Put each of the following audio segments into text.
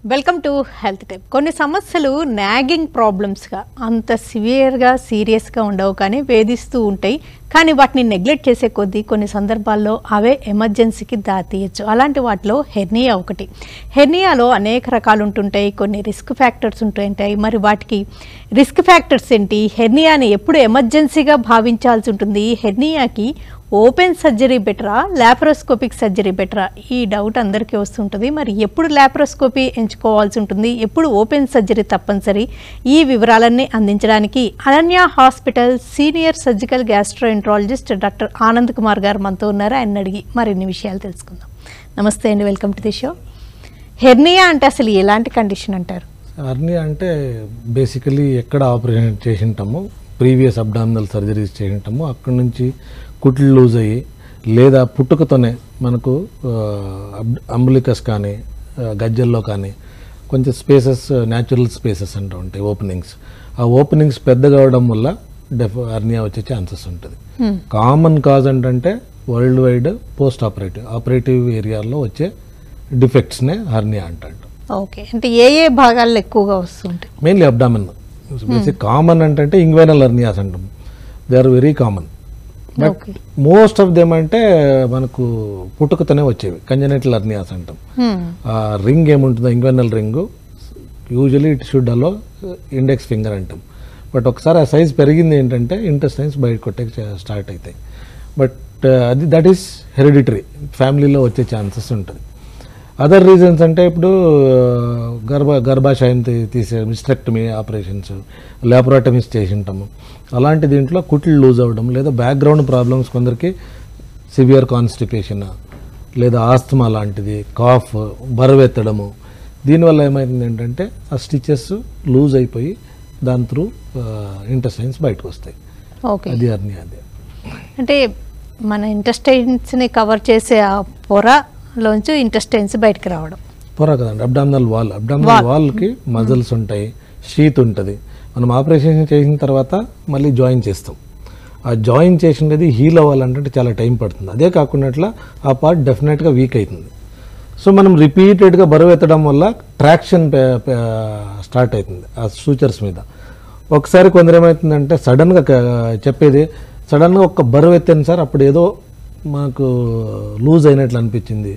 Welcome to health type కొన్ని సమస్యలు nagging ప్రాబ్లమ్స్గా అంత సివియర్గా సీరియస్గా ఉండవు కానీ వేధిస్తూ ఉంటాయి కానీ వాటిని నెగ్లెక్ట్ చేసే కొద్దీ కొన్ని సందర్భాల్లో అవే ఎమర్జెన్సీకి దాతీయచ్చు అలాంటి వాటిలో హెర్నియా ఒకటి హెర్నియాలో అనేక రకాలు ఉంటుంటాయి కొన్ని రిస్క్ ఫ్యాక్టర్స్ ఉంటుంటాయి మరి వాటికి రిస్క్ ఫ్యాక్టర్స్ ఏంటి హెర్నియాని ఎప్పుడు ఎమర్జెన్సీగా భావించాల్సి ఉంటుంది హెర్నియాకి ఓపెన్ సర్జరీ బెటరా లాప్రోస్కోపిక్ సర్జరీ బెటరా ఈ డౌట్ అందరికీ వస్తుంటుంది మరి ఎప్పుడు లాప్రోస్కోపీ ఎంచుకోవాల్సి ఉంటుంది ఎప్పుడు ఓపెన్ సర్జరీ తప్పనిసరి ఈ వివరాలన్నీ అందించడానికి Ananya hospital senior surgical gastroenterologist doctor Anand Kumar గారు మనతో ఉన్నారు ఆయన అడిగి మరిన్ని విషయాలు తెలుసుకుందాం నమస్తే అండి welcome to the show hernia అంటే అసలు ఎలాంటి కండిషన్ అంటారు అర్నియా అంటే బేసికలీ ఎక్కడ ఆపరేషన్ చేసి ఉంటామో ప్రీవియస్ అబ్డామినల్ సర్జరీస్ చేసి ఉంటామో అక్కడి నుంచి కుట్లు లూజ్ అయ్యి లేదా పుట్టుకతోనే మనకు అంబులికస్ కానీ ఆ, గజ్జల్లో కానీ కొంచెం స్పేసెస్ న్యాచురల్ స్పేసెస్ అంటూ ఉంటాయి ఓపెనింగ్స్ ఆ ఓపెనింగ్స్ పెద్దగా అవడం వల్ల డెఫ్ అర్నియా వచ్చే ఛాన్సెస్ ఉంటుంది కామన్ కాజ్ ఏంటంటే world wide post operative operative ఏరియాలో వచ్చే డిఫెక్ట్స్నే హర్నియా అంటాడు ఓకే అంటే ఏ ఏ భాగాల్లో ఎక్కువగా వస్తుంటాయి మెయిన్లీ అబ్డామిన్ బేసిక్ కామన్ అంటే ఇంగ్వైనల్ హర్నియాస్ అంటాం they are very common but okay most of them అంటే మనకు పుట్టుకతోనే వచ్చేవి కంజనెటల్ హర్నియాస్ అంటాం ఆ రింగ్ ఏముంటుందో inguinal ring usually it should allow index finger అంటాం బట్ ఒకసారి ఆ సైజ్ పెరిగింది ఏంటంటే ఇంటెస్టైన్స్ బయట కొట్టే స్టార్ట్ అవుతాయి బట్ అది దట్ ఈస్ హెరిడిటరీ ఫ్యామిలీలో వచ్చే ఛాన్సెస్ ఉంటుంది అదర్ రీజన్స్ అంటే ఇప్పుడు ఆ, గర్భ గర్భాశయం తీ- తీసే మిస్ట్రెక్టమీ ఆపరేషన్స్ ల్యాబొరాటమీస్ చేసి ఉంటాము అలాంటి దీంట్లో కుట్లు లూజ్ అవ్వడం లేదా బ్యాక్గ్రౌండ్ ప్రాబ్లమ్స్ కొందరికి సివియర్ కాన్స్టిపేషన్ లేదా ఆస్తమా లాంటిది కాఫ్ బరువెత్తడము దీనివల్ల ఏమైంది ఏంటంటే ఆ స్టిచెస్ లూజ్ అయిపోయి దాని త్రూ ఇంటెస్టైన్స్ బయటకు వస్తాయి ఓకే అది అర్ని అది అంటే మన ఇంటెస్టైన్స్ని కవర్ చేసే ఆ పొరలోంచి ఇంటెస్టైన్స్ బయటకు రావడం పొర కదండి అబ్డామినల్ వాల్ అబ్డామినల్ వాల్కి మజిల్స్ ఉంటాయి షీత్ ఉంటుంది మనం ఆపరేషన్ చేసిన తర్వాత మళ్ళీ జాయిన్ చేస్తాం ఆ జాయిన్ చేసినది హీల్ అవ్వాలంటే చాలా టైం పడుతుంది అదే కాకుండా అట్లా ఆ పార్ట్ డెఫినెట్గా వీక్ అవుతుంది సో మనం రిపీటెడ్గా బరువు ఎత్తడం వల్ల ట్రాక్షన్ స్టార్ట్ అవుతుంది ఆ సూచర్స్ మీద ఒకసారి కొందరు ఏమవుతుందంటే సడన్గా చెప్పేది సడన్గా ఒక బరువు ఎత్తాను సార్ అప్పుడు ఏదో మాకు లూజ్ అయినట్లు అనిపించింది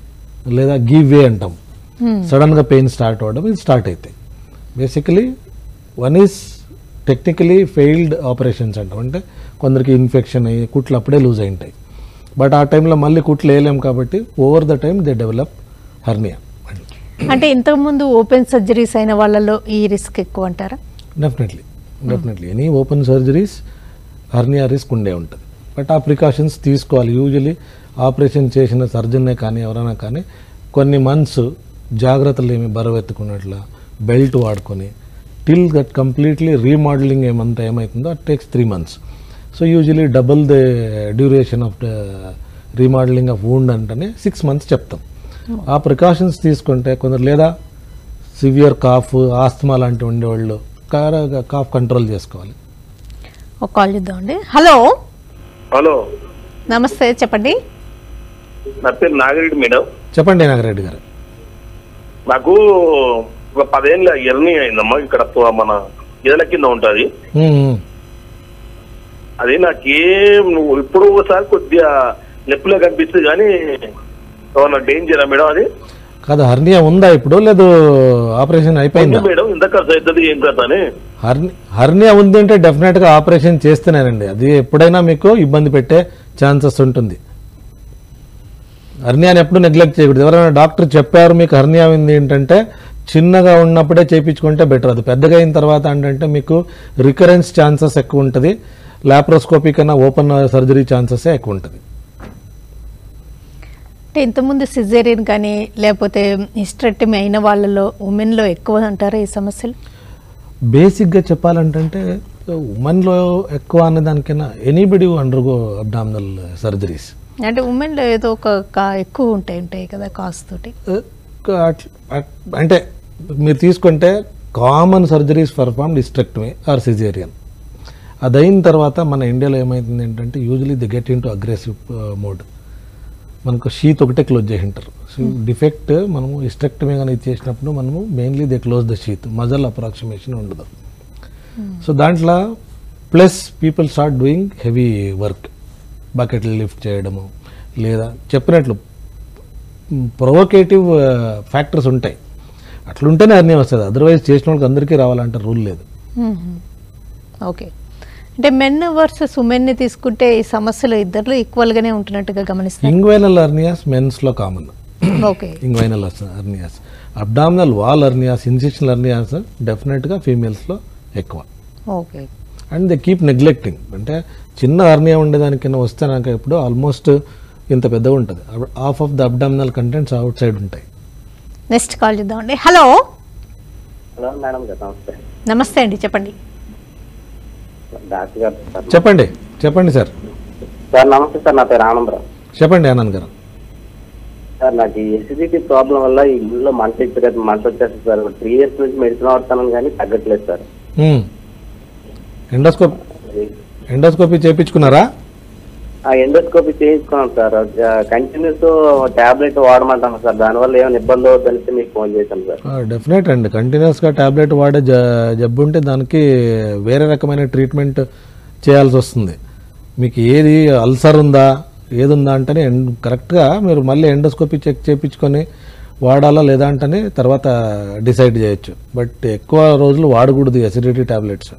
లేదా గివ్ వే అంటాం సడన్గా పెయిన్ స్టార్ట్ అవ్వడం ఇది స్టార్ట్ అవుతాయి basically one is technically failed operations అంటాం అంటే కొందరికి ఇన్ఫెక్షన్ అయ్యి కుట్లు అప్పుడే లూజ్ అయి ఉంటాయి బట్ ఆ టైంలో మళ్ళీ కుట్లు వేయలేం కాబట్టి over the time they develop hernia అంటే ఇంతకుముందు ఓపెన్ సర్జరీస్ అయిన వాళ్ళలో ఈ రిస్క్ ఎక్కువ అంటారా definitely definitely any open surgeries hernia risk ఉండే ఉంటుంది బట్ ఆ ప్రికాషన్స్ తీసుకోవాలి యూజువలీ ఆపరేషన్ చేసిన సర్జన్నే కానీ ఎవరైనా కానీ కొన్ని మంత్స్ జాగ్రత్తలు ఏమి బరువు ఎత్తుకున్నట్ల బెల్ట్ వాడుకొని టిల్ దట్ కంప్లీట్లీ రీమోడలింగ్ ఏమంతా ఏమవుతుందో it takes three months so usually double the duration of the remodelling of wound అంటేనే సిక్స్ మంత్స్ చెప్తాం ఆ ప్రికాషన్స్ తీసుకుంటే కొందరు లేదా సివియర్ కాఫ్ ఆస్తమా లాంటివి ఉండేవాళ్ళు కార- కాఫ్ కంట్రోల్ చేసుకోవాలి ఒక కాల్ చూద్దామండి హలో హలో నమస్తే చెప్పండి నా పేరు నాగిరెడ్డి మేడం చెప్పండి నాగరెడ్డి గారు నాకు ఒక పదేళ్ళ ఎర్నీ అయిందమ్మా ఇక్కడ తో- మన ఎదల కింద ఉంటది ఉమ్, ఉమ్. అది నాకేం నువ్వు ఇప్పుడు ఒకసారి కొద్దిగా నొప్పిలో కనిపిస్తుంది కానీ ఏమన్నా డేంజరా మేడం అది కాదు హర్నియా ఉందా ఇప్పుడు లేదు ఆపరేషన్ ఉంది అయిపోయిందా మేడం ఎంత ఖర్చు అవుతుంది ఏం కథ అని హర్ని హర్నియా ఉంది అంటే డెఫినెట్గా ఆపరేషన్ చేస్తేనేనండి అది ఎప్పుడైనా మీకు ఇబ్బంది పెట్టే ఛాన్సెస్ ఉంటుంది హర్నియాని ఎప్పుడు నెగ్లెక్ట్ చేయకూడదు ఎవరైనా డాక్టర్ చెప్పారు మీకు హర్నియా ఉంది ఏంటంటే చిన్నగా ఉన్నప్పుడే చేయించుకుంటే బెటర్ అది పెద్దగా అయిన తర్వాత ఏంటంటే మీకు రికరెన్స్ ఛాన్సెస్ ఎక్కువ ఉంటుంది లాప్రోస్కోపీ కన్నా ఓపెన్ సర్జరీ ఛాన్సెస్ ఎక్కువ ఉంటుంది అంటే ఇంతకుముందు సిజేరియన్ కానీ లేకపోతే హిస్టరెక్టమీ అయిన వాళ్ళలో ఉమెన్లో ఎక్కువ అంటారా ఈ సమస్యలు బేసిక్గా చెప్పాలంటే ఉమెన్లో ఎక్కువ అనే దానికైనా ఎనీబడి అండర్గో అబ్డామినల్ సర్జరీస్ అంటే ఉమెన్లో ఏదో ఒక కా- ఎక్కువ ఉంటాయి ఉంటాయి కదా కాస్ట్ తోటి అంటే మీరు తీసుకుంటే కామన్ సర్జరీస్ పర్ఫార్మ్ డిస్ట్రక్టమీ ఆర్ సిజేరియన్ అది అయిన తర్వాత మన ఇండియాలో ఏమైతుంది ఏంటంటే usually they get in to aggressive mode మనకు షీత్ ఒకటే క్లోజ్ చేసి ఉంటారు సో డిఫెక్ట్ మనము హిస్టెక్టమీ కానీ ఇది చేసినప్పుడు మనము mainly they close the sheath muscle approximation ఉండదు సో దాంట్లో plus people start doing heavy work బకెట్లు లిఫ్ట్ చేయడము లేదా చెప్పినట్లు ప్రొవోకేటివ్ ఫ్యాక్టర్స్ ఉంటాయి అట్లుంటేనే అన్నీ వస్తుంది అదర్వైజ్ చేసిన వాళ్ళకి అందరికీ రావాలంటే రూల్ లేదు ఓకే అంటే మెన్ వర్సెస్ ఉమెన్ని తీసుకుంటే ఈ సమస్యలు ఇద్దరు ఈక్వల్గానే ఉంటున్నట్టుగా గమనిస్తారు ఇంగ్వైనల్ అర్నియాస్ మెన్స్లో common okay inguinal hernias abdominal wall hernias incisional hernias డెఫినెట్గా ఫీమేల్స్లో ఎక్కువ okay and they keep neglecting అంటే చిన్న అర్నియా ఉండేదానికైనా వస్తే నాకు ఇప్పుడు ఆల్మోస్ట్ ఇంత పెద్దగా ఉంటుంది half of the abdominal contents outside ఉంటాయి నెక్స్ట్ కాల్ చేద్దామండి హలో హలో మేడం గారు నమస్తే నమస్తే అండి చెప్పండి డాక్టర్ గారు సార్ చెప్పండి చెప్పండి సార్ సార్ నమస్తే సార్ నా పేరు ఆనందరావు చెప్పండి ఆనంద్ గారు సార్ నాకు ఈ ఎసిడిటీ ప్రాబ్లం వల్ల ఈ ఇల్లులో మంట ఇచ్చేది మంట వచ్చేస్తుంది సార్ త్రీ ఇయర్స్ నుంచి మెడిసిన్ వాడుతాను కానీ తగ్గట్లేదు సార్ ఎండోస్కోప్ ఎండోస్కోపీ చేయించుకున్నారా ఆ ఎండోస్కోపీ చేయించుకున్నాం సార్ కంటిన్యూస్ టాబ్లెట్ వాడమంటాను సార్ దానివల్ల ఏమైనా ఇబ్బంది అవుతుందంటే మీకు ఫోన్ చేశాను సార్ డెఫినెట్ అండి కంటిన్యూస్గా టాబ్లెట్ వాడే జ జబ్బు ఉంటే దానికి వేరే రకమైన ట్రీట్మెంట్ చేయాల్సి వస్తుంది మీకు ఏది అల్సర్ ఉందా ఏది ఉందా అంటేనే ఎన్- కరెక్ట్గా మీరు మళ్ళీ ఎండోస్కోపీ చెక్ చేయించుకొని వాడాలా లేదా అంటేనే తర్వాత డిసైడ్ చేయొచ్చు బట్ ఎక్కువ రోజులు వాడకూడదు ఎసిడిటీ టాబ్లెట్స్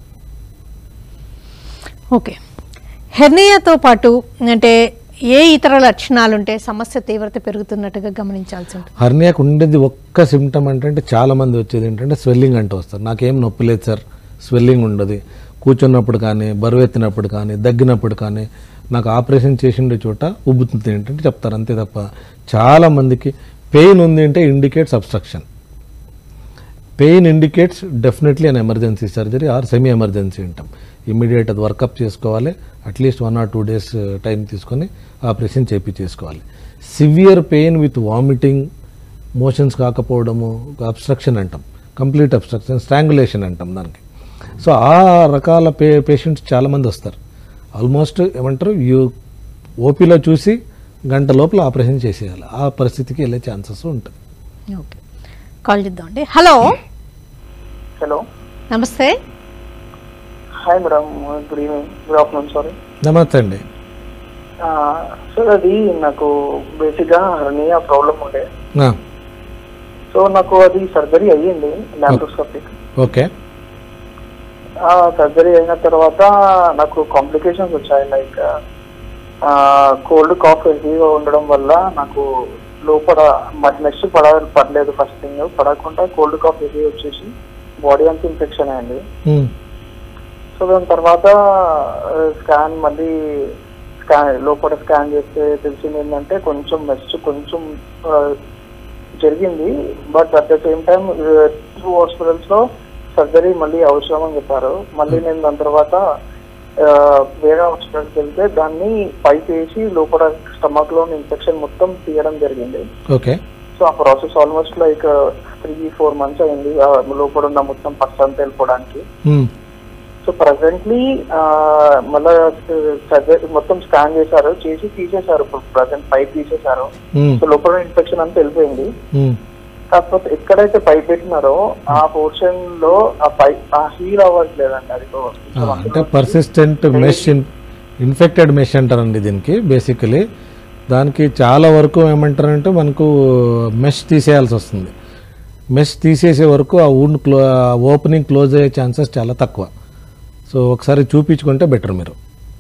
ఓకే హెర్నియాతో పాటు అంటే ఏ ఇతర లక్షణాలు ఉంటే సమస్య తీవ్రత పెరుగుతున్నట్టుగా గమనించాల్సి ఉంటుంది హర్నియాకు ఉండేది ఒక్క సిమ్టమ్ అంటే చాలా మంది వచ్చేది ఏంటంటే స్వెల్లింగ్ అంటూ వస్తారు నాకేం నొప్పి లేదు సార్ స్వెల్లింగ్ ఉండదు కూర్చున్నప్పుడు కానీ బరువు ఎత్తినప్పుడు కానీ దగ్గినప్పుడు కానీ నాకు ఆపరేషన్ చేసిండే చోట ఉబ్బుతుంది ఏంటంటే చెప్తారు అంతే తప్ప చాలా మందికి పెయిన్ ఉంది అంటే indicates obstruction pain indicates definitely an emergency surgery or semi emergency అంటాం ఇమ్మీడియట్ అది వర్కప్ చేసుకోవాలి at least one or two days time తీసుకొని ఆపరేషన్ చేపి చేసుకోవాలి severe pain with vomiting motions కాకపోవడము అబ్స్ట్రక్షన్ అంటాం కంప్లీట్ అబ్స్ట్రక్షన్ స్ట్రాంగులేషన్ అంటాం దానికి సో ఆ రకాల పే పేషెంట్స్ చాలామంది వస్తారు ఆల్మోస్ట్ ఏమంటారు యూ ఓపీలో చూసి గంట లోపల ఆపరేషన్ చేసేయాలి ఆ పరిస్థితికి వెళ్ళే ఛాన్సెస్ ఉంటుంది ఓకే కాల్ చేద్దామండి హలో హలో నమస్తే hi madam good evening good afternoon sorry నమస్తే అండి సార్ అది నాకు బేసిక్గా హర్నియా ప్రాబ్లం ఉండే ఆ, సో నాకు అది సర్జరీ అయ్యింది ల్యాప్రోస్కోపిక్ ఓకే సర్జరీ అయిన తర్వాత నాకు కాంప్లికేషన్స్ వచ్చాయి లైక్ కోల్డ్ కాఫ్ హెవీగా ఉండడం వల్ల నాకు లోపల నెక్స్ట్ పడ పడలేదు ఫస్ట్ థింగ్ పడకుండా కోల్డ్ కాఫ్ హెవీ వచ్చేసి బాడీ అంతా ఇన్ఫెక్షన్ అయింది ఉమ్, సో దాని తర్వాత స్కాన్ మళ్ళీ స్కాన్ లోపల స్కాన్ చేస్తే తెలిసింది ఏంటంటే కొంచెం నెక్స్ట్ కొంచెం ఆ, జరిగింది but at the same time two hospitals లో సర్జరీ మళ్ళీ అవసరం అని చెప్పారు మళ్ళీ నేను దాని తర్వాత ఆ, వేరే హాస్పిటల్కి వెళ్తే దాన్ని పైప్ వేసి లోపల స్టమక్ లో ఇన్ఫెక్షన్ మొత్తం తీయడం జరిగింది ఓకే సో ఆ process almost like three four months అయింది ఆ లోపల ఉన్న మొత్తం పర్సన్ వెళ్ళిపోవడానికి ఉమ్, సో ప్రజెంట్లీ మళ్ళా సర్జరీ మొత్తం స్కాన్ చేశారు చేసి తీసేశారు ఇప్పుడు ప్రజెంట్ పైప్ తీసేశారు ఉమ్, సో లోపల ఇన్ఫెక్షన్ అంతా వెళ్ళిపోయింది ఉమ్. కాకపోతే ఎక్కడైతే పైప్ పెట్టినారో ఆ పోర్షన్ లో ఆ పైప్ ఆ హీల్ అవ్వట్లేదండి అది ఆ, అంటే పర్సిస్టెంట్ మెష్ ఇన్ఫెక్టెడ్ మెష్ అంటారండి దీనికి బేసికలీ దానికి చాలా వరకు ఏమంటారంటే మనకు మెష్ తీసేయాల్సి వస్తుంది మెష్ తీసేసే వరకు ఆ ఊండ్ క్లో ఓపెనింగ్ క్లోజ్ అయ్యే ఛాన్సెస్ చాలా తక్కువ సో ఒకసారి చూపించుకుంటే బెటర్ మీరు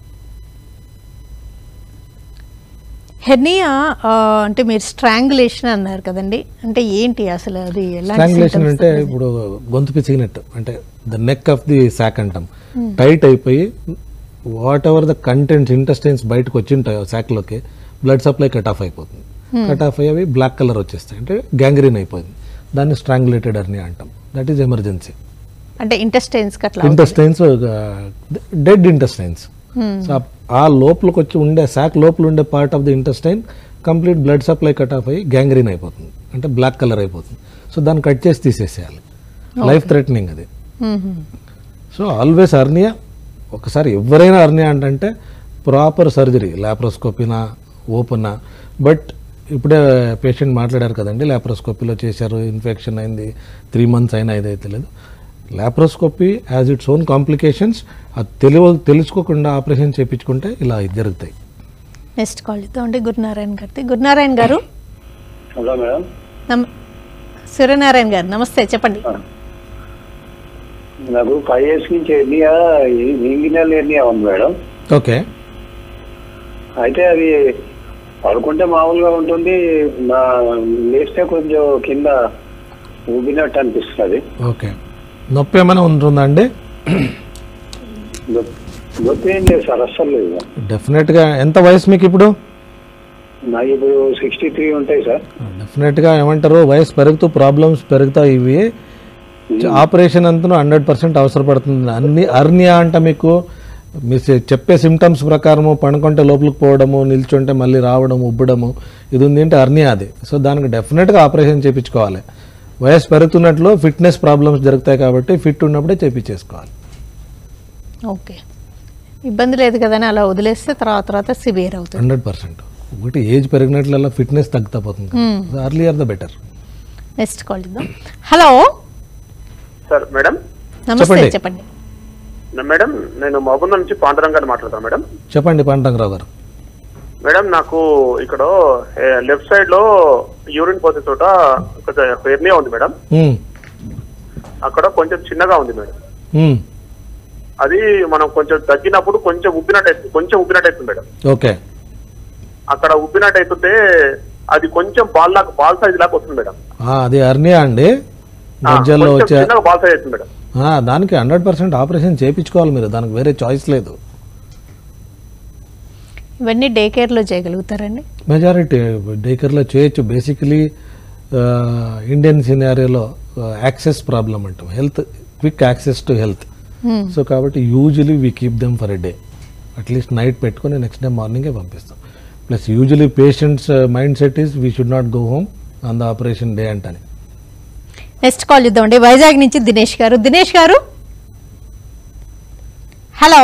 హెర్నియా ఆ, అంటే మీరు స్ట్రాంగులేషన్ అన్నారు కదండి అంటే ఏంటి అసలు అది ఎలాంటి స్ట్రాంగులేషన్ symptoms అంటే తోటి? ఇప్పుడు గొంతు పిసిగినట్టు అంటే the neck of the sac అంటాం టైట్ అయిపోయి whatever the contents intestines బయటకు వచ్చి ఉంటాయో శాక్లోకి బ్లడ్ సప్లై కట్ ఆఫ్ అయిపోతుంది కట్ ఆఫ్ అయ్యి అవి బ్లాక్ కలర్ వచ్చేస్తాయి అంటే గ్యాంగ్రీన్ అయిపోయింది దాన్ని స్ట్రాంగులేటెడ్ అర్ని అంటాం దట్ ఈస్ ఎమర్జెన్సీ అంటే ఇంటెస్టైన్స్ అట్లా ఇంటెస్టైన్స్ డెడ్ ఇంటెస్టైన్స్ సో ఆ లోపలికి వచ్చి ఉండే శాక్ లోపల ఉండే part of the intestine complete blood supply cut off అయ్యి గ్యాంగ్రీన్ అయిపోతుంది అంటే బ్లాక్ కలర్ అయిపోతుంది సో దాన్ని కట్ చేసి తీసేసేయాలి లైఫ్ థ్రెటనింగ్ అది మ్మ్. సో ఆల్వేస్ అర్నియా ఒకసారి ఎవరైనా అర్నియా అంటే ప్రాపర్ సర్జరీ లాప్రోస్కోపీనా ఓపెనా బట్ ఇప్పుడే పేషెంట్ మాట్లాడారు కదండి లాప్రోస్కోపీలో చేశారు ఇన్ఫెక్షన్ అయింది త్రీ మంత్స్ అయినా ఇదైతే లేదు laparoscopy as its own complications అది తెలియ తెలుసుకోకుండా ఆపరేషన్ చేయించుకుంటే ఇలా జరుగుతాయి నెక్స్ట్ కాల్ ఇద్దామండి గురునారాయణ గారిది గురునారాయణ గారు హలో మేడం నమ సూర్యనారాయణ గారు నమస్తే చెప్పండి నాకు ఫైవ్ ఇయర్స్ నుంచి ఎర్నియా ఇంగినల్ ఎర్నియా ఉంది మేడం ఓకే అయితే అది పడుకుంటే మామూలుగా ఉంటుంది నా లేస్తే కొంచెం కింద ఊగినట్టు అనిపిస్తుంది ఓకే నొప్పి ఏమైనా ఉంటుందా అండి నొప్పి నొప్పి ఏం లేదు సార్ అస్సలు లేదు డెఫినెట్గా ఎంత వయసు మీకు ఇప్పుడు నాకు ఇప్పుడు సిక్స్టీ త్రీ ఉంటాయి సార్ డెఫినెట్గా ఏమంటారు వయసు పెరుగుతూ ప్రాబ్లమ్స్ పెరుగుతాయి ఇవి ఆపరేషన్ అంతా హండ్రెడ్ పర్సెంట్ అవసరపడుతుంది అన్ని అర్నియా అంట మీకు మీ చె- చెప్పే సిమ్టమ్స్ ప్రకారము పనుకుంటే లోపలికి పోవడము నిల్చుంటే మళ్ళీ రావడం ఉబ్బడము ఇది ఉంది అంటే అర్నియా అది సో దానికి డెఫినెట్గా ఆపరేషన్ చేయించుకోవాలి వయసు పెరుగుతున్నట్లు ఫిట్నెస్ ప్రాబ్లమ్స్ జరుగుతాయి కాబట్టి ఫిట్ ఉన్నప్పుడే చేయించేసుకోవాలి ఓకే ఇబ్బంది లేదు కదని అలా వదిలేస్తే తర్వాత తర్వాత సివియర్ అవుతుంది హండ్రెడ్ పర్సెంట్ ఒకటి ఏజ్ పెరిగినట్లల్లా ఫిట్నెస్ తగ్గుతా పోతుంది earlier the better next call ఇద్దాం హలో సార్ మేడం నమస్తే చెప్పండి. చెప్పండి మేడం నేను మహబూబ్ నుంచి పాండురంగ్ గారిని మాట్లాడతాను మేడం చెప్పండి పాండరంగరావు గారు మేడం నాకు ఇక్కడ లెఫ్ట్ సైడ్ లో యూరిన్ పోసే చోట కొంచెం హెర్నియా ఉంది మేడం ఉమ్, అక్కడ కొంచెం చిన్నగా ఉంది మేడం ఉమ్, అది మనం కొంచెం తగ్గినప్పుడు కొంచెం ఉబ్బినట్టు అవుతుంది కొంచెం ఉబ్బినట్టు అవుతుంది మేడం ఓకే అక్కడ ఉబ్బినట్టు అవుతుంటే అది కొంచెం బాల్ లాగా బాల్ సైజ్ లాగా వస్తుంది మేడం ఆ, అది అర్నియా అండి ఆ, మధ్యలో కొంచెం వచ్చే చిన్నగా బాల్ సైజ్ అవుతుంది మేడం ఆ, దానికి హండ్రెడ్ పర్సెంట్ ఆపరేషన్ చేయించుకోవాలి మీరు దానికి వేరే చాయిస్ లేదు ఇవన్నీ డే కేర్లో చేయగలుగుతారండి మెజారిటీ డేకర్లో చేయొచ్చు బేసికలీ ఇండియన్ సినారియోలో యాక్సెస్ ప్రాబ్లం అంటాం health quick access to health Hmm. So కాబట్టి usually we keep them for a day at least night పెట్టుకొని నెక్స్ట్ డే మార్నింగే పంపిస్తాం plus usually patients mind set is we should not go home on the operation day అంటని next call ఇద్దామండి వైజాగ్ నుంచి దినేష్ గారు దినేష్ గారు hello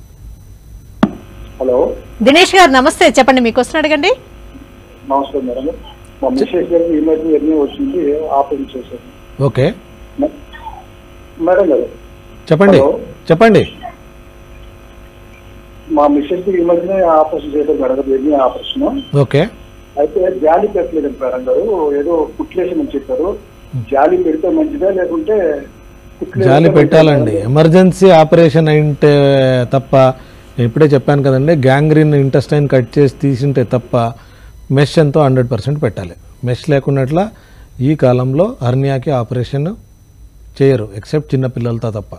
hello Dinesh గారు నమస్తే చెప్పండి మీకు వస్తున్న అడగండి నమస్తే మేడం మా మిస్సెస్ గారికి ఈ మధ్య ఎన్ని వచ్చింది ఆపరేషన్ చేశారు ఓకే మ- మేడం గారు చెప్పండి Hello. చెప్పండి మా మిస్సెస్ కి ఈ మధ్యనే ఆపరేషన్ చేశారు మేడం గారు ఎన్ని ఆపరేషన్ ఓకే అయితే జాలి పెట్టలేదు మేడం గారు ఏదో కుట్లేషన్ చెప్పారు జాలి పెడితే మంచిదా లేకుంటే కుట్లేస్తే జాలి మంచిదా? పెట్టాలండి ఎమర్జెన్సీ ఆపరేషన్ అయింటే తప్ప నేను ఇప్పుడే చెప్పాను కదండి గ్యాంగ్రీన్ ఇంటెస్టైన్ కట్ చేసి తీసింటే తప్ప మెష్ ఎంతో హండ్రెడ్ పర్సెంట్ పెట్టాలి మెష్ లేకున్నట్ల ఈ కాలంలో హర్నియాకి ఆపరేషన్ చేయరు ఎక్సెప్ట్ చిన్న పిల్లలతో తప్ప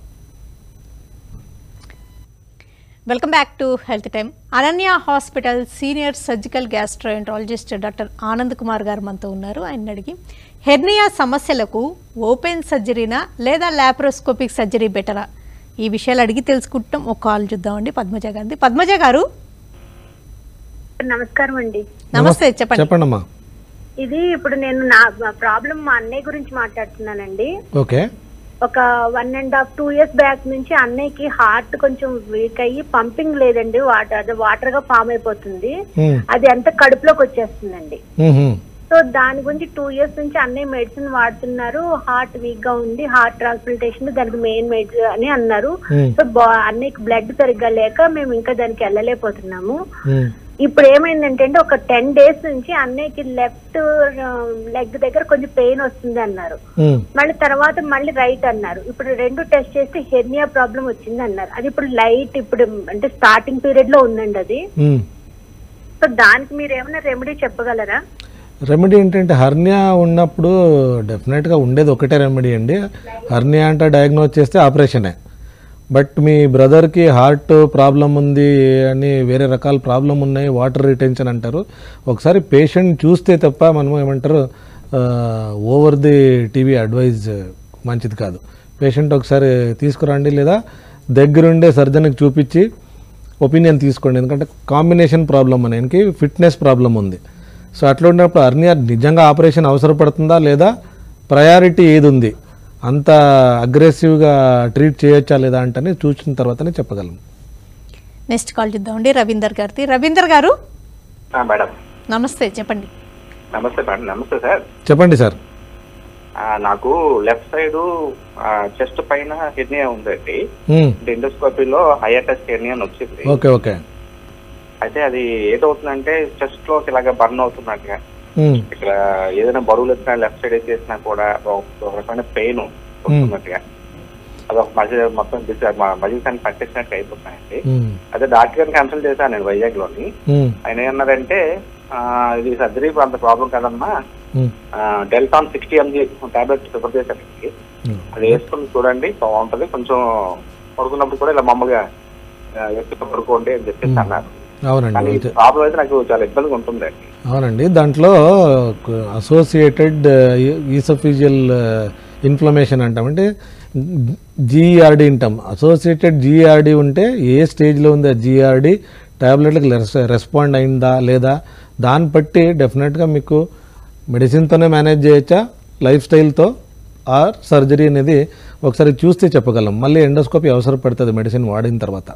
welcome back to health time Ananya hospital senior surgical gastroenterologist doctor Anand Kumar గారు మనతో ఉన్నారు ఆయన అడిగి హెర్నియా సమస్యలకు ఓపెన్ సర్జరీనా లేదా లాప్రోస్కోపిక్ సర్జరీ బెటరా ఈ విషయాలు అడిగి తెలుసుకుంటాం ఒక కాల్ చూద్దామండి పద్మజ గారిది పద్మజ గారు నమస్కారం అండి నమస్తే చెప్పండి చెప్పండమ్మా ఇది ఇప్పుడు నేను నా ప్రాబ్లం మా అన్నయ్య గురించి మాట్లాడుతున్నానండి ఓకే ఒక one and half two years back నుంచి అన్నయ్యకి హార్ట్ కొంచెం వీక్ అయ్యి పంపింగ్ లేదండి వాటర్ అది వాటర్ గా ఫామ్ అయిపోతుంది హ్మ్. అది అంతా కడుపులోకి వచ్చేస్తుందండి హ్మ్, హ్మ్. సో దాని గురించి టూ ఇయర్స్ నుంచి అన్నయ్య మెడిసిన్ వాడుతున్నారు హార్ట్ వీక్ గా ఉంది హార్ట్ ట్రాన్స్ప్లాంటేషన్ దానికి మెయిన్ మెడిసిన్ అని అన్నారు Hmm. సో బా- అన్నయ్యకి బ్లడ్ సరిగ్గా లేక మేము ఇంకా దానికి వెళ్ళలేకపోతున్నాము హ్మ్. ఇప్పుడు ఏమైందంటే అండి, ఒక టెన్ డేస్ నుంచి అన్నయ్యకి లెఫ్ట్ లెగ్ దగ్గర కొంచెం పెయిన్ వస్తుంది అన్నారు హ్మ్. మళ్ళీ తర్వాత మళ్ళీ రైట్ అన్నారు ఇప్పుడు రెండు టెస్ట్ చేస్తే హెర్నియా ప్రాబ్లం వచ్చింది అన్నారు అది ఇప్పుడు లైట్ ఇప్పుడు అంటే స్టార్టింగ్ పీరియడ్ లో ఉందండి అది హ్మ్. సో దానికి మీరు ఏమైనా రెమెడీ చెప్పగలరా రెమెడీ ఏంటంటే హర్నియా ఉన్నప్పుడు డెఫినెట్గా ఉండేది ఒకటే రెమెడీ అండి హర్నియా అంటే డయాగ్నోజ్ చేస్తే ఆపరేషనే బట్ మీ బ్రదర్కి హార్ట్ ప్రాబ్లం ఉంది అని వేరే రకాల ప్రాబ్లం ఉన్నాయి వాటర్ రిటెన్షన్ అంటారు ఒకసారి పేషెంట్ చూస్తే తప్ప మనం ఏమంటారు ఓవర్ ది టీవీ అడ్వైజ్ మంచిది కాదు పేషెంట్ ఒకసారి తీసుకురండి లేదా దగ్గరుండే సర్జన్కి చూపించి ఒపీనియన్ తీసుకోండి ఎందుకంటే కాంబినేషన్ ప్రాబ్లం అనేది ఫిట్నెస్ ప్రాబ్లం ఉంది సో అట్లా ఉన్నప్పుడు అర్నియా నిజంగా ఆపరేషన్ అవసరపడుతుందా లేదా ప్రయారిటీ ఏది ఉంది అంత అగ్రెసివ్గా ట్రీట్ చేయొచ్చా లేదా అంటే చూసిన తర్వాతనే చెప్పగలం నెక్స్ట్ కాల్ చూద్దామండి రవీందర్ గారిది రవీందర్ గారు మేడం నమస్తే చెప్పండి నమస్తే మేడం నమస్తే సార్ చెప్పండి సార్ ఆ, నాకు లెఫ్ట్ సైడ్ చెస్ట్ పైన హెర్నియా ఉందండి మ్మ్. అంటే ఎండోస్కోపీలో హైయటెస్ట్ హెర్నియా అని వచ్చింది ఓకే ఓకే అయితే అది ఏదవుతుందంటే చెస్ట్ లో ఇలాగ బర్న్ అవుతున్నట్టుగా మ్మ్. ఇక్కడ ఏదైనా బరువులు ఎత్తినా లెఫ్ట్ సైడ్ వేసేసినా కూడా ఒక ఒక రకమైన పెయిన్ వస్తున్నట్టుగా అది ఒక మజిల్ మొత్తం మజిల్స్ అని పట్టేసినట్టు అయిపోతున్నాయండి మ్మ్. అదే డాక్టర్ గారిని కన్సల్ట్ చేశాను నేను వైజాగ్ లోని మ్మ్. ఆయన ఏమన్నారంటే ఆ, ఇది సర్జరీ అంత ప్రాబ్లం కదమ్మా మ్మ్. డెల్టాన్ సిక్స్టీ ఎంజీ టాబ్లెట్ ప్రిపేర్ చేశారండి మ్మ్. అది వేసుకుని చూడండి బాగుంటది కొంచెం పడుకున్నప్పుడు కూడా ఇలా మామూలుగా ఆ, ఎక్కువ పడుకోండి అని చెప్పేసి అన్నారు అవునండి కానీ అయితే- ప్రాబ్లం అయితే నాకు చాలా ఇబ్బందిగా ఉంటుందండి అవునండి దాంట్లో అసోసియేటెడ్ ఈసోఫిజియల్ ఇన్ఫ్లమేషన్ అంటాం అంటే జీఆర్డి అంటాం అసోసియేటెడ్ జీఆర్డి ఉంటే ఏ స్టేజ్లో ఉంది ఆ జీఆర్డి టాబ్లెట్లకు రెస్పాండ్ అయిందా లేదా దాన్ని బట్టి డెఫినెట్గా మీకు మెడిసిన్తోనే మేనేజ్ చేయొచ్చా లైఫ్ స్టైల్తో ఆర్ సర్జరీ అనేది ఒకసారి చూస్తే చెప్పగలం మళ్ళీ ఎండోస్కోపీ అవసరపడుతుంది మెడిసిన్ వాడిన తర్వాత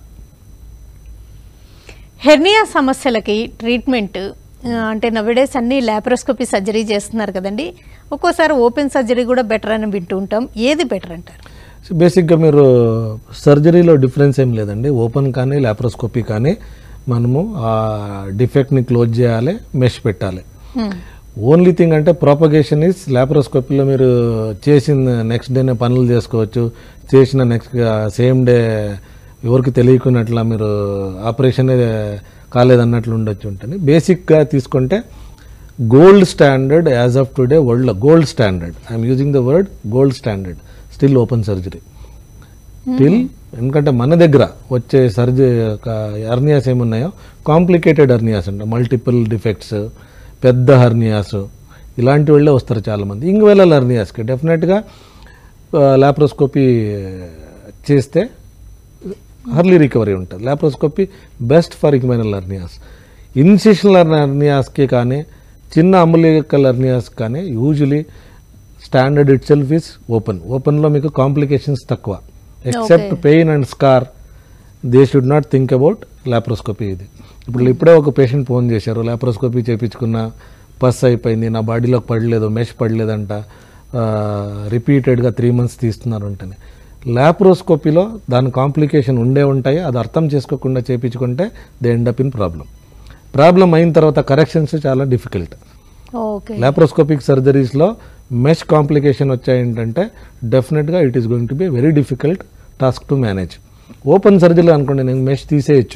హెర్నియా సమస్యలకి ట్రీట్మెంట్ ఆ, అంటే నవ్వేడేస్ అన్ని లాప్రోస్కోపీ సర్జరీ చేస్తున్నారు కదండి ఒక్కోసారి ఓపెన్ సర్జరీ కూడా బెటర్ అని వింటూ ఉంటాం ఏది బెటర్ అంటారు సో బేసిక్గా మీరు సర్జరీలో డిఫరెన్స్ ఏం లేదండి ఓపెన్ కానీ లాప్రోస్కోపీ కానీ మనము ఆ డిఫెక్ట్ని క్లోజ్ చేయాలి మెష్ పెట్టాలి ఓన్లీ థింగ్ అంటే ప్రాపగేషన్ ఈజ్ లాప్రోస్కోపీలో మీరు చేసిన నెక్స్ట్ డేనే పనులు చేసుకోవచ్చు చేసిన నెక్స్ట్ సేమ్ డే ఎవరికి తెలియకున్నట్లా మీరు ఆపరేషన్ కాలేదన్నట్లు ఉండొచ్చు ఉంటుంది బేసిక్గా తీసుకుంటే gold standard as of today వరల్డ్లో gold standard I'm using the word gold standard still open surgery till ఎందుకంటే మన దగ్గర వచ్చే సర్జరీ హర్నియాస్ ఏమున్నాయో కాంప్లికేటెడ్ హర్నియాస్ అంట మల్టిపుల్ డిఫెక్ట్స్ పెద్ద హర్నియాస్ ఇలాంటి వాళ్ళే వస్తారు చాలామంది ఇంగ్వేలల్ హర్నియాస్కి డెఫినెట్గా లాప్రోస్కోపీ చేస్తే హర్లీ రికవరీ ఉంటుంది laparoscopy best for inguinal hernias incisional హర్నియాస్కి కానీ చిన్న అంబులికల్ హర్నియాస్ కానీ usually standard itself is open ఓపెన్లో మీకు కాంప్లికేషన్స్ తక్కువ except pain and scar they should not think about laparoscopy ఇది ఇప్పుడు ఇప్పుడే ఒక పేషెంట్ ఫోన్ చేశారు లాప్రోస్కోపీ చేయించుకున్న పస్ అయిపోయింది నా బాడీలోకి పడలేదు మెష్ పడలేదంట రిపీటెడ్గా త్రీ మంత్స్ తీస్తున్నారు అంటేనే లాప్రోస్కోపీలో దాని కాంప్లికేషన్ ఉండే ఉంటాయి అది అర్థం చేసుకోకుండా చేయించుకుంటే they end up in problem problem అయిన తర్వాత కరెక్షన్స్ చాలా డిఫికల్ట్ ఓకే లాప్రోస్కోపిక్ సర్జరీస్లో మెష్ కాంప్లికేషన్ వచ్చాయంటే డెఫినెట్గా it is going to be very difficult task to manage open సర్జరీలో అనుకోండి నేను మెష్ తీసేయచ్చు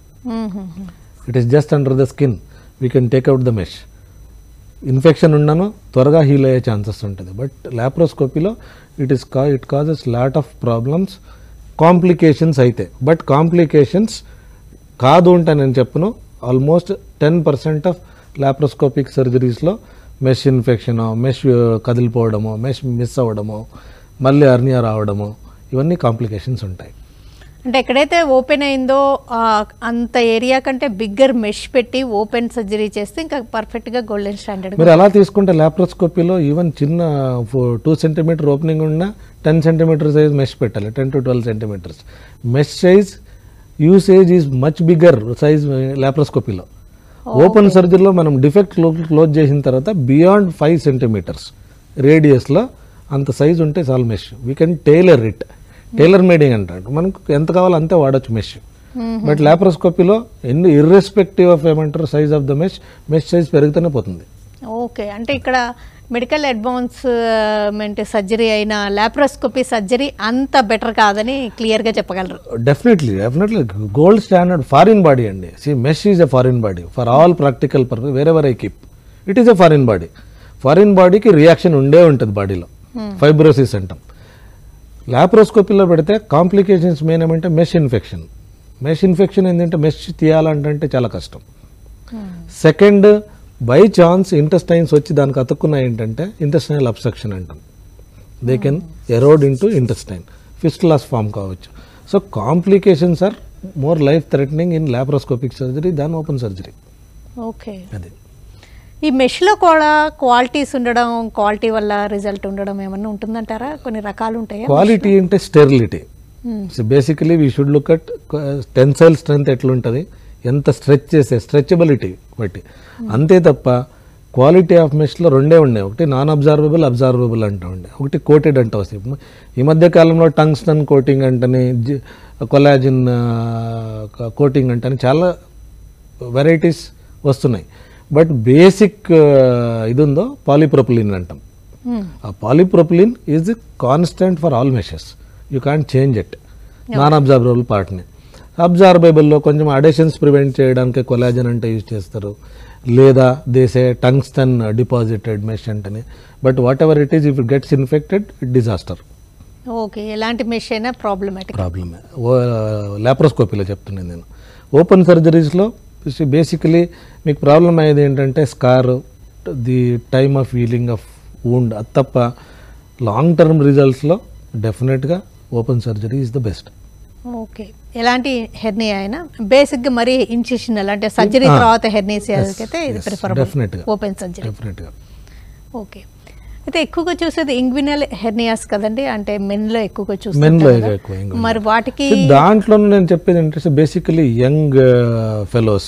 it is just under the skin we can take out the mesh infection ఉన్నాను త్వరగా హీల్ అయ్యే ఛాన్సెస్ ఉంటుంది బట్ లాప్రోస్కోపీలో ఇట్ ఈస్ కా it causes lot of problems complications అయితే బట్ కాంప్లికేషన్స్ కాదు అంటే నేను చెప్పను almost ten percent of laparoscopic సర్జరీస్లో మెష్ ఇన్ఫెక్షన్ మెష్ కదిలిపోవడము మెష్ మిస్ అవ్వడము మళ్ళీ అర్నియా రావడము ఇవన్నీ కాంప్లికేషన్స్ ఉంటాయి అంటే ఎక్కడైతే ఓపెన్ అయిందో ఆ, అంత ఏరియా కంటే బిగ్గర్ మెష్ పెట్టి ఓపెన్ సర్జరీ చేస్తే ఇంకా పర్ఫెక్ట్గా గోల్డెన్ స్టాండర్డ్ మీరు అలా తీసుకుంటే లాప్రోస్కోపీలో ఈవెన్ చిన్న టూ సెంటీమీటర్ ఓపెనింగ్ ఉన్న టెన్ సెంటీమీటర్ సైజ్ మెష్ పెట్టాలి ten to twelve centimeters mesh size usage is much bigger size లాప్రోస్కోపీలో ఓపెన్ సర్జరీలో మనం డిఫెక్ట్ క్లోజ్ చేసిన తర్వాత బియాండ్ ఫైవ్ సెంటీమీటర్స్ రేడియస్లో అంత సైజ్ ఉంటే చాలు mesh we can tailor it tailor made అంటారు మనకు ఎంత కావాలో అంతే వాడచ్చు మెష్ బట్ లాప్రోస్కోపీలో ఎన్ని ఇర్రెస్పెక్టివ్ ఆఫ్ ఏమంటారు size of the mesh mesh size పెరుగుతూనే పోతుంది ఓకే అంటే ఇక్కడ మెడికల్ అడ్వాన్స్మెంట్ సర్జరీ అయిన లాప్రోస్కోపీ సర్జరీ అంత బెటర్ కాదని క్లియర్గా చెప్పగలరు definitely definitely gold standard foreign body అండి see mesh is a foreign body for all practical purpose వేరే వేరే keep it is a foreign body foreign బాడీకి రియాక్షన్ ఉండే ఉంటుంది బాడీలో ఫైబ్రోసిస్ అంటాం లాప్రోస్కోపీలో పెడితే కాంప్లికేషన్స్ మెయిన్ ఏమంటే మెష్ ఇన్ఫెక్షన్ మెష్ ఇన్ఫెక్షన్ ఏంటంటే మెష్ తీయాలంటే చాలా కష్టం సెకండ్ బై ఛాన్స్ ఇంటెస్టైన్స్ వచ్చి దానికి అతుక్కున్నాయి ఏంటంటే ఇంటెస్టైనల్ అబ్స్ట్రక్షన్ అంటాం they can erode into intestine fistulas form కావచ్చు so complications are more life threatening in laparoscopic surgery than open surgery okay అది ఈ మెష్లో కూడా క్వాలిటీస్ ఉండడం క్వాలిటీ వల్ల రిజల్ట్ ఉండడం ఏమన్నా ఉంటుందంటారా కొన్ని రకాలు ఉంటాయా క్వాలిటీ అంటే sterility so basically we should look at tensile strength ఎట్లుంటుంది ఎంత స్ట్రెచ్ చేసే స్ట్రెచబిలిటీ బట్టి అంతే తప్ప క్వాలిటీ ఆఫ్ మెష్లో రెండే ఉన్నాయి ఒకటి నాన్ అబ్జార్వబుల్ అబ్జార్వబుల్ అంటూ ఉండే ఒకటి కోటెడ్ అంటూ వస్తాయి ఈ మధ్య కాలంలో టంగ్స్టన్ కోటింగ్ అంటని కొలాజిన్ కోటింగ్ అంటని చాలా వెరైటీస్ వస్తున్నాయి బట్ బేసిక్ ఇది ఉందో పాలిప్రొపిలిన్ అంటాం ఆ polypropylene is constant for all measures you can't change it non absorbable పార్ట్ని అబ్జార్బేబుల్లో కొంచెం అడేషన్స్ ప్రివెంట్ చేయడానికి కొలాజన్ అంటే యూజ్ చేస్తారు లేదా దేసే టంగ్స్టన్ డిపాజిటెడ్ మెష్ అంటని but whatever it is if it gets infected it disaster okay ఎలాంటి మెష్ అయినా ప్రాబ్లమాటిక్ ప్రాబ్లమే లాప్రోస్కోపీలో చెప్తున్నాను నేను ఓపెన్ సర్జరీస్లో బేసికలీ మీకు ప్రాబ్లం అయ్యేది ఏంటంటే scar the time of healing of wound అది తప్ప లాంగ్ టర్మ్ రిజల్ట్స్లో డెఫినెట్గా open surgery is the best okay ఎలాంటి హెర్నీ అయినా బేసిక్గా మరి ఇన్సిషన్ అంటే సర్జరీ Ah. తర్వాత హెర్నీస్ అయితే ఇది yes, preferable definitely. Open surgery డెఫినెట్గా ఓకే అయితే ఎక్కువగా చూసేది ఇంగ్వినల్ హెర్నియాస్ కదండి అంటే మెన్లో ఎక్కువగా మెన్లో చూస్తారు ఎక్కువ ఇంగ్వినల్. మరి వాటికి See, దాంట్లో నేను చెప్పేది ఏంటంటే బేసికలీ యంగ్ ఫెలోస్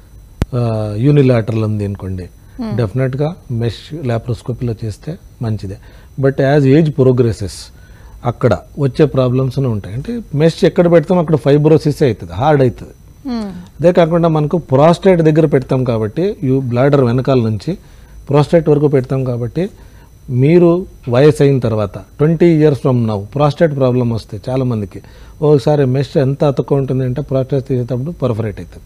యూనిలాటరల్ ఉంది అనుకోండి డెఫినెట్గా మెష్ లాప్రోస్కోపీలో చేస్తే మంచిదే బట్ యాజ్ ఏజ్ ప్రోగ్రెసెస్ అక్కడ వచ్చే ప్రాబ్లమ్స్ ఉంటాయి అంటే మెష్ ఎక్కడ పెడతాం అక్కడ ఫైబ్రోసిస్ అవుతుంది హార్డ్ అవుతుంది Hmm. అదే కాకుండా మనకు ప్రాస్టేట్ దగ్గర పెడతాం కాబట్టి యూ బ్లాడర్ వెనకాల నుంచి ప్రాస్టేట్ వరకు పెడతాం కాబట్టి మీరు వయసు అయిన తర్వాత twenty years from now prostate problem వస్తే చాలా మందికి ఒకసారి మెష్ ఎంత అతుక్కు ఉంటుంది అంటే ప్రాస్టేట్ తీసేటప్పుడు పర్ఫరేట్ అవుతుంది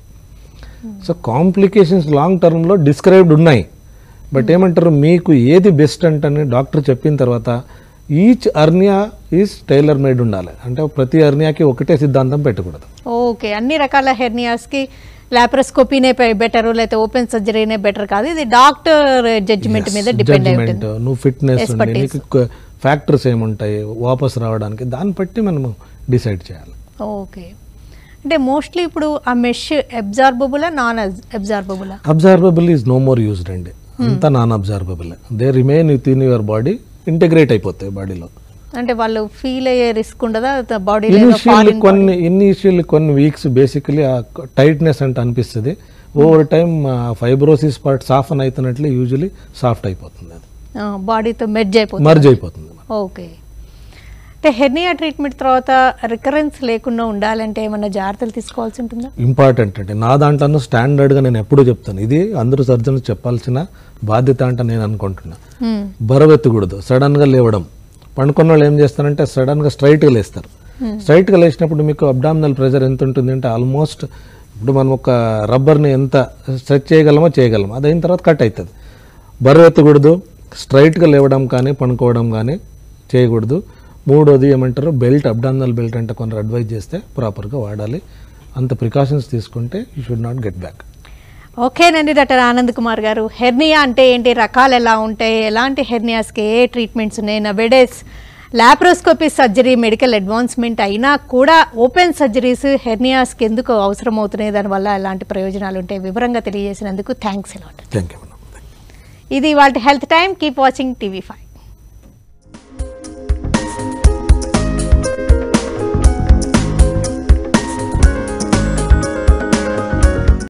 సో కాంప్లికేషన్స్ లాంగ్ టర్మ్లో డిస్క్రైబ్డ్ ఉన్నాయి బట్ ఏమంటారు మీకు ఏది బెస్ట్ అంటని డాక్టర్ చెప్పిన తర్వాత each hernia is tailor made ఉండాలి అంటే ప్రతి అర్నియాకి ఒకటే సిద్ధాంతం పెట్టకూడదు ఓకే అన్ని రకాల హెర్నియాస్కి లాప్రోస్కోపీనే బెటర్ లేకపోతే ఓపెన్ సర్జరీనే బెటర్ కాదు ఇది డాక్టర్ జడ్జిమెంట్ మీద డిపెండ్ అయి జడ్జిమెంట్ ఉంటుంది నువ్వు ఫిట్నెస్ ఉంది Expertise. నీకు ఫ్యాక్టర్స్ ఏముంటాయి వాపస్ రావడానికి దాన్ని బట్టి మనము డిసైడ్ చేయాలి ఓకే అంటే మోస్ట్లీ ఇప్పుడు ఆ మెష్ అబ్జార్బబులా నాన్ అబ్జార్బబులా absorbable is no more used అండి అంతా non absorbable they remain within your body integrate అయిపోతాయి బాడీలో అంటే వాళ్ళు ఫీల్ అయ్యే రిస్క్ ఉండదా బాడీ ఇనిషియల్ కొన్ని ఇనిషియల్ కొన్ని వీక్స్ బేసికలీ ఆ టైట్నెస్ అంటే అనిపిస్తుంది over time fibrosis part soften అవుతున్నట్లు యూజువలీ సాఫ్ట్ అయిపోతుంది అది బాడీతో మెర్జ్ అయిపోతుంది మర్జ్ అయిపోతుంది ఓకే అంటే హెర్నియా ట్రీట్మెంట్ తర్వాత రికరెన్స్ లేకుండా ఉండాలంటే ఏమైనా జాగ్రత్తలు తీసుకోవాల్సి ఉంటుందా ఇంపార్టెంట్ అంటే నా దాంట్లో స్టాండర్డ్గా నేను ఎప్పుడూ చెప్తాను ఇది అందరూ సర్జన్స్ చెప్పాల్సిన బాధ్యత అంటే నేను అనుకుంటున్నా Hmm. బరువెత్తకూడదు సడన్గా లేవడం పండుకున్న వాళ్ళు ఏం చేస్తారంటే సడన్గా స్ట్రైట్గా లేస్తారు స్ట్రైట్గా లేచినప్పుడు మీకు అబ్డామినల్ ప్రెషర్ ఎంత ఉంటుంది అంటే ఆల్మోస్ట్ ఇప్పుడు మనం ఒక రబ్బర్ని ఎంత స్ట్రెచ్ చేయగలమో చేయగలము అది అయిన తర్వాత కట్ అవుతుంది బరువు ఎత్తకూడదు స్ట్రైట్గా లేవడం కానీ పనుకోవడం కానీ చేయకూడదు మూడోది ఏమంటారు బెల్ట్ అబ్డామినల్ బెల్ట్ అంటే కొందరు అడ్వైజ్ చేస్తే ప్రాపర్గా వాడాలి అంత ప్రికాషన్స్ తీసుకుంటే you should not get back ఓకేనండి డాక్టర్ ఆనంద్ కుమార్ గారు హెర్నియా అంటే ఏంటి రకాలు ఎలా ఉంటాయి ఎలాంటి హెర్నియాస్కి ఏ ట్రీట్మెంట్స్ ఉన్నాయి nowadays laparoscopy surgery medical advancement అయినా కూడా ఓపెన్ సర్జరీస్ హెర్నియాస్కి ఎందుకు అవసరం అవుతున్నాయి దానివల్ల ఎలాంటి ప్రయోజనాలు ఉంటాయి వివరంగా తెలియజేసినందుకు థ్యాంక్స్ అలాట్ థ్యాంక్ యూ ఇది వాళ్ళ health time keep watching TV five